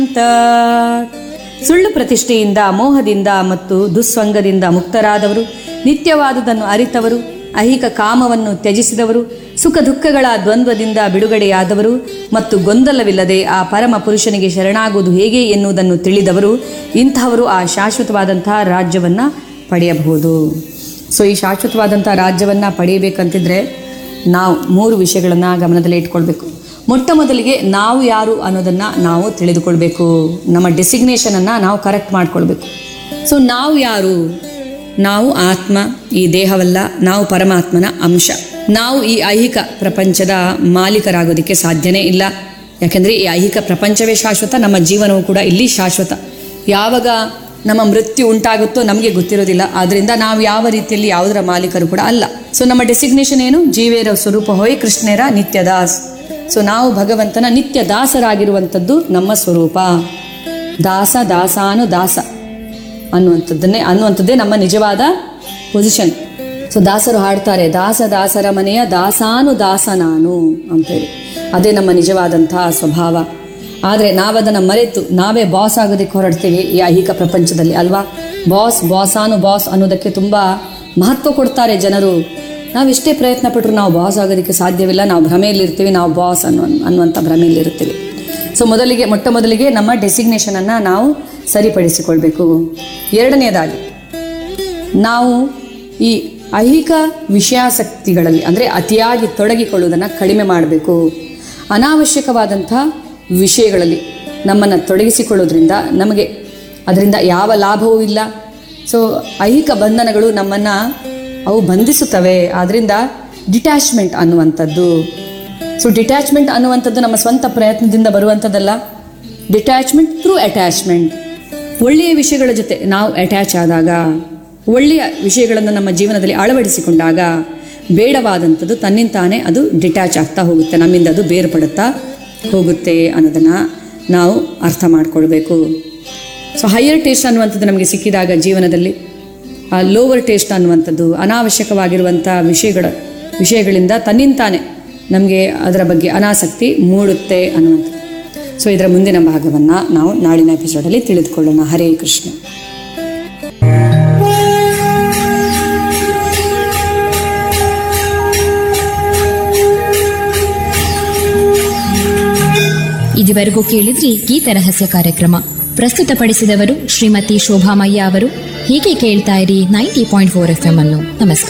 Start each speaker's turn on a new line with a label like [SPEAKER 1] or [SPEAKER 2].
[SPEAKER 1] ಅಂತ ಸುಳ್ಳು ಪ್ರತಿಷ್ಠೆಯಿಂದ ಮೋಹದಿಂದ ಮತ್ತು ದುಸ್ಸಂಗದಿಂದ ಮುಕ್ತರಾದವರು ನಿತ್ಯವಾದುದನ್ನು ಅರಿತವರು ಐಹಿಕ ಕಾಮವನ್ನು ತ್ಯಜಿಸಿದವರು ಸುಖ ದುಃಖಗಳ ದ್ವಂದ್ವದಿಂದ ಬಿಡುಗಡೆಯಾದವರು ಮತ್ತು ಗೊಂದಲವಿಲ್ಲದೆ ಆ ಪರಮ ಪುರುಷನಿಗೆ ಶರಣಾಗುವುದು ಹೇಗೆ ಎನ್ನುವುದನ್ನು ತಿಳಿದವರು ಇಂತಹವರು ಆ ಶಾಶ್ವತವಾದಂತಹ ರಾಜ್ಯವನ್ನು ಪಡೆಯಬಹುದು ಸೊ ಈ ಶಾಶ್ವತವಾದಂಥ ರಾಜ್ಯವನ್ನು ಪಡೆಯಬೇಕಂತಿದ್ರೆ ನಾವು ಮೂರು ವಿಷಯಗಳನ್ನು ಗಮನದಲ್ಲಿ ಇಟ್ಕೊಳ್ಬೇಕು ಮೊಟ್ಟ ಮೊದಲಿಗೆ ನಾವು ಯಾರು ಅನ್ನೋದನ್ನು ನಾವು ತಿಳಿದುಕೊಳ್ಬೇಕು ನಮ್ಮ ಡೆಸಿಗ್ನೇಷನನ್ನು ನಾವು ಕರೆಕ್ಟ್ ಮಾಡ್ಕೊಳ್ಬೇಕು ಸೊ ನಾವು ಯಾರು ನಾವು ಆತ್ಮ ಈ ದೇಹವಲ್ಲ ನಾವು ಪರಮಾತ್ಮನ ಅಂಶ ನಾವು ಈ ಐಹಿಕ ಪ್ರಪಂಚದ ಮಾಲೀಕರಾಗೋದಕ್ಕೆ ಸಾಧ್ಯನೇ ಇಲ್ಲ ಯಾಕೆಂದರೆ ಈ ಐಹಿಕ ಪ್ರಪಂಚವೇ ಶಾಶ್ವತ ನಮ್ಮ ಜೀವನವು ಕೂಡ ಇಲ್ಲಿ ಶಾಶ್ವತ ಯಾವಾಗ ನಮ್ಮ ಮೃತ್ಯು ಉಂಟಾಗುತ್ತೋ ನಮಗೆ ಗೊತ್ತಿರೋದಿಲ್ಲ ಆದ್ದರಿಂದ ನಾವು ಯಾವ ರೀತಿಯಲ್ಲಿ ಯಾವುದರ ಮಾಲೀಕರು ಕೂಡ ಅಲ್ಲ ಸೊ ನಮ್ಮ ಡೆಸಿಗ್ನೇಷನ್ ಏನು ಜೀವೇರ ಸ್ವರೂಪ ಹೋಯ್ ಕೃಷ್ಣೇರ ನಿತ್ಯ ದಾಸ್ ಸೊ ನಾವು ಭಗವಂತನ ನಿತ್ಯ ದಾಸರಾಗಿರುವಂಥದ್ದು ನಮ್ಮ ಸ್ವರೂಪ ದಾಸ ದಾಸಾನು ದಾಸ ಅನ್ನುವಂಥದ್ದನ್ನೇ ಅನ್ನುವಂಥದ್ದೇ ನಮ್ಮ ನಿಜವಾದ ಪೊಸಿಷನ್ ಸೊ ದಾಸರು ಹಾಡ್ತಾರೆ ದಾಸ ದಾಸರ ಮನೆಯ ದಾಸಾನು ದಾಸ ನಾನು ಅಂತೇಳಿ ಅದೇ ನಮ್ಮ ನಿಜವಾದಂತಹ ಸ್ವಭಾವ ಆದರೆ ನಾವದನ್ನು ಮರೆತು ನಾವೇ ಬಾಸ್ ಆಗೋದಕ್ಕೆ ಹೊರಡ್ತೀವಿ ಈ ಐಹಿಕ ಪ್ರಪಂಚದಲ್ಲಿ ಅಲ್ವಾ ಬಾಸ್ ಬಾಸಾನು ಬಾಸ್ ಅನ್ನೋದಕ್ಕೆ ತುಂಬ ಮಹತ್ವ ಕೊಡ್ತಾರೆ ಜನರು ನಾವು ಎಷ್ಟೇ ಪ್ರಯತ್ನ ಪಟ್ಟರು ನಾವು ಬಾಸ್ ಆಗೋದಕ್ಕೆ ಸಾಧ್ಯವಿಲ್ಲ ನಾವು ಭ್ರಮೆಯಲ್ಲಿರ್ತೀವಿ ನಾವು ಬಾಸ್ ಅನ್ನೋ ಅನ್ನುವಂಥ ಭ್ರಮೆಯಲ್ಲಿರ್ತೀವಿ ಸೊ ಮೊದಲಿಗೆ ಮೊಟ್ಟ ಮೊದಲಿಗೆ ನಮ್ಮ ಡೆಸಿಗ್ನೇಷನನ್ನು ನಾವು ಸರಿಪಡಿಸಿಕೊಳ್ಬೇಕು ಎರಡನೆಯದಾಗಿ ನಾವು ಈ ಐಹಿಕ ವಿಷಯಾಸಕ್ತಿಗಳಲ್ಲಿ ಅಂದರೆ ಅತಿಯಾಗಿ ತೊಡಗಿಕೊಳ್ಳುವುದನ್ನು ಕಡಿಮೆ ಮಾಡಬೇಕು ಅನಾವಶ್ಯಕವಾದಂಥ ವಿಷಯಗಳಲ್ಲಿ ನಮ್ಮನ್ನು ತೊಡಗಿಸಿಕೊಳ್ಳೋದ್ರಿಂದ ನಮಗೆ ಅದರಿಂದ ಯಾವ ಲಾಭವೂ ಇಲ್ಲ ಸೊ ಐಹಿಕ ಬಂಧನಗಳು ನಮ್ಮನ್ನು ಅವು ಬಂಧಿಸುತ್ತವೆ ಆದ್ದರಿಂದ ಡಿಟ್ಯಾಚ್ಮೆಂಟ್ ಅನ್ನುವಂಥದ್ದು ಸೊ ಡಿಟ್ಯಾಚ್ಮೆಂಟ್ ಅನ್ನುವಂಥದ್ದು ನಮ್ಮ ಸ್ವಂತ ಪ್ರಯತ್ನದಿಂದ ಬರುವಂಥದ್ದಲ್ಲ ಡಿಟ್ಯಾಚ್ಮೆಂಟ್ ಥ್ರೂ ಅಟ್ಯಾಚ್ಮೆಂಟ್ ಒಳ್ಳೆಯ ವಿಷಯಗಳ ಜೊತೆ ನಾವು ಅಟ್ಯಾಚ್ ಆದಾಗ ಒಳ್ಳೆಯ ವಿಷಯಗಳನ್ನು ನಮ್ಮ ಜೀವನದಲ್ಲಿ ಅಳವಡಿಸಿಕೊಂಡಾಗ ಬೇಡವಾದಂಥದ್ದು ತನ್ನಿಂತಾನೇ ಅದು ಡಿಟ್ಯಾಚ್ ಆಗ್ತಾ ಹೋಗುತ್ತೆ ನಮ್ಮಿಂದ ಅದು ಬೇರ್ಪಡುತ್ತಾ ಹೋಗುತ್ತೆ ಅನ್ನೋದನ್ನು ನಾವು ಅರ್ಥ ಮಾಡ್ಕೊಳ್ಬೇಕು ಸೊ ಹೈಯರ್ ಟೇಸ್ಟ್ ಅನ್ನುವಂಥದ್ದು ನಮಗೆ ಸಿಕ್ಕಿದಾಗ ಜೀವನದಲ್ಲಿ ಆ ಲೋವರ್ ಟೇಸ್ಟ್ ಅನ್ನುವಂಥದ್ದು ಅನಾವಶ್ಯಕವಾಗಿರುವಂಥ ವಿಷಯಗಳ ವಿಷಯಗಳಿಂದ ತನ್ನಿಂತಾನೆ ನಮಗೆ ಅದರ ಬಗ್ಗೆ ಅನಾಸಕ್ತಿ ಮೂಡುತ್ತೆ ಅನ್ನುವಂಥದ್ದು ಸೊ ಇದರ ಮುಂದಿನ ಭಾಗವನ್ನು ನಾವು ನಾಳಿನ ಎಪಿಸೋಡಲ್ಲಿ ತಿಳಿದುಕೊಳ್ಳೋಣ ಹರೇ ಕೃಷ್ಣ
[SPEAKER 2] ಇದುವರೆಗೂ ಕೇಳಿದ್ರಿ ಗೀತ ರಹಸ್ಯ ಕಾರ್ಯಕ್ರಮ ಪ್ರಸ್ತುತಪಡಿಸಿದವರು ಶ್ರೀಮತಿ ಶೋಭಾಮಯ್ಯ ಅವರು ಹೀಗೆ ಕೇಳ್ತಾ ಇರಿ ninety point four F M ಅನ್ನು ನಮಸ್ಕಾರ